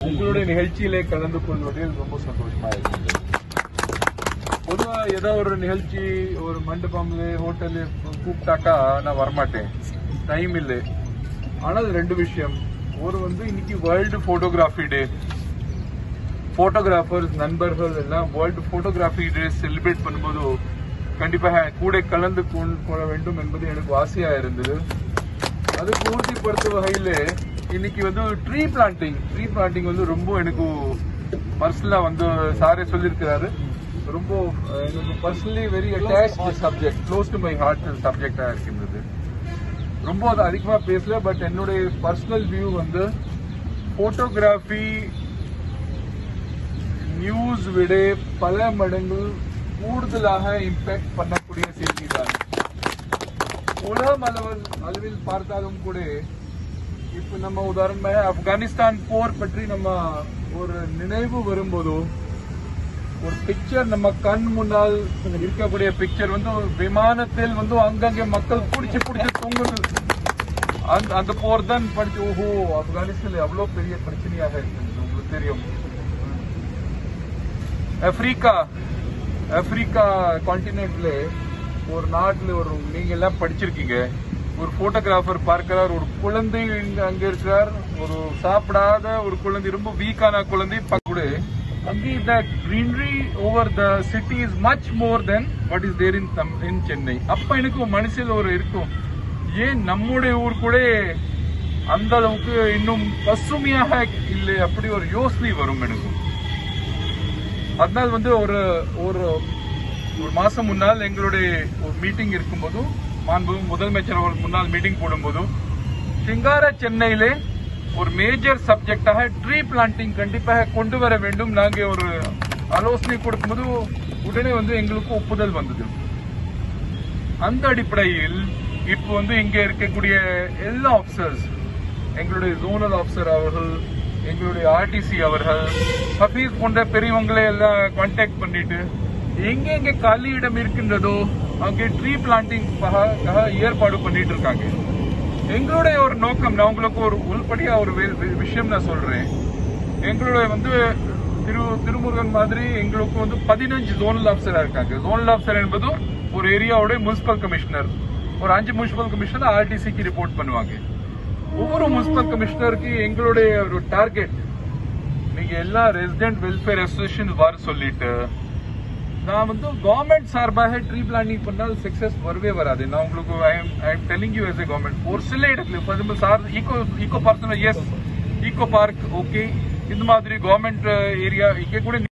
உங்களுடைய நிகழ்ச்சியிலே கலந்து கொள்வதில் ரொம்ப சந்தோஷமா இருக்குது பொதுவா ஏதோ ஒரு நிகழ்ச்சி ஒரு மண்டபம்ல ஹோட்டல் கூப்பிட்டாக்கா நான் வரமாட்டேன் டைம் இல்லை ஆனால் ரெண்டு விஷயம் ஒரு வந்து இன்னைக்கு வேர்ல்டு போட்டோகிராஃபி டே போட்டோகிராஃபர்ஸ் நண்பர்கள் எல்லாம் வேர்ல்டு போட்டோகிராஃபி டே செலிப்ரேட் பண்ணும்போது கண்டிப்பாக கூட கலந்து கொண்டு கொள்ள வேண்டும் என்பது எனக்கு ஆசையா இருந்தது அது பூர்த்திப்படுத்தும் வகையில இன்னைக்கு வந்து ட்ரீ பிளான்டிங் ட்ரீ பிளான்டிங் வந்து ரொம்ப எனக்கு பர்சனலா வந்து சாரே சொல்லியிருக்கிறாரு ரொம்ப அஹ், எனக்கு personally very attach subject close to my heart சப்ஜெக்டா இருக்கின்றது ரொம்ப அது அதிகமா பேசல பட் என்னுடைய பர்சனல் வியூ வந்து போட்டோகிராஃபி நியூஸ் விட பல மடங்கு கூடுதலாக இம்பாக்ட் பண்ணக்கூடிய செய்தி தான் உலகம் அளவில் அளவில் பார்த்தாலும் கூட இப்ப நம்ம உதாரணமாக ஆப்கானிஸ்தான் போர் பற்றி நம்ம ஒரு நினைவு வரும்போதோ ஒரு பிக்சர் நம்ம கண் முன்னால் இருக்கக்கூடிய பிக்சர் வந்து ஒரு விமானத்தில் வந்து அங்கங்கே மக்கள் பிடிச்சு பிடிச்சு தொங்குது அந்த அந்த போர் தான் படிச்சு ஓஹோ ஆப்கானிஸ்தான் எவ்வளவு பெரிய பிரச்சனையாக இருக்கு உங்களுக்கு தெரியும் ஆப்பிரிக்கா ஆப்பிரிக்கா கான்டினென்ட்ல ஒரு நாட்டுல ஒரு நீங்க எல்லாம் படிச்சிருக்கீங்க ஒரு போட்டோகிராஃபர் பார்க்கிறார் ஒரு குழந்தை இங்க அங்க இருக்கிறார் ஒரு சாப்பிடாத ஒரு குழந்தை ரொம்ப வீக்கான குழந்தை கூட அங்கே the greenery over the city is much more than what is there in in Chennai அப்ப எனக்கு மனசில் ஒரு இருக்கும் ஏன் நம்முடைய ஊர் கூட அந்த அளவுக்கு இன்னும் பசுமையாக இல்லை அப்படி ஒரு யோசனை வரும் எனக்கு அதனால வந்து ஒரு ஒரு ஒரு மாசம் முன்னால் எங்களுடைய ஒரு மீட்டிங் இருக்கும்போதும் மாண்பு முதலமைச்சர் அவர்கள் முன்னால் மீட்டிங் போடும்போதும் சிங்கார சென்னையிலே ஒரு மேஜர் சப்ஜெக்டாக ட்ரீ பிளான்டிங் கண்டிப்பாக கொண்டு வர வேண்டும் நாங்க ஒரு ஆலோசனை கொடுக்கும்போது உடனே வந்து எங்களுக்கு ஒப்புதல் வந்தது அந்த அடிப்படையில் இப்போ வந்து இங்க இருக்கக்கூடிய எல்லா ஆஃபீஸர்ஸ் எங்களுடைய ஜோனல் ஆஃபீஸர் அவர்கள் எங்களுடைய ஆர்டிசி அவர்கள் ஹபீஸ் போன்ற பெரியவங்களை எல்லாம் கான்டாக்ட் பண்ணிட்டு எங்க எங்க காலி இடம் இருக்கின்றதோ அங்கே ட்ரீ பிளான்டிங் ஏற்பாடு பண்ணிட்டு இருக்காங்க எங்களுடைய ஒரு நோக்கம் நான் உங்களுக்கு ஒரு உள்படியா ஒரு வே- வே- விஷயம் நான் சொல்றேன் எங்களுடைய வந்து திரு திருமுருகன் மாதிரி எங்களுக்கு வந்து பதினஞ்சு ஜோனல் ஆஃபீஸரா இருக்காங்க ஜோனல் ஆஃபீஸர் என்பது ஒரு ஏரியாவோட முனிசிபல் கமிஷனர் ஒரு அஞ்சு முனிசிபல் கமிஷனர் ஆர்டிசிக்கு ரிப்போர்ட் பண்ணுவாங்க ஒவ்வொரு முனிசிபல் கமிஷனருக்கு எங்களுடைய ஒரு டார்கெட் நீங்க எல்லா ரெசிடென்ட் வெல்ஃபேர் அசோசியேஷன் வர சொல்லிட்டு நான் வந்து கவர்மெண்ட் சார்பாக ட்ரீ பிளானிங் பண்ணால் சக்சஸ் வரவே வராது நான் உங்களுக்கு I am telling you as a government ஒரு சில இடத்துல for example sir eco eco park as eco park okay இந்த மாதிரி கவர்மெண்ட் ஏரியா இங்க கூட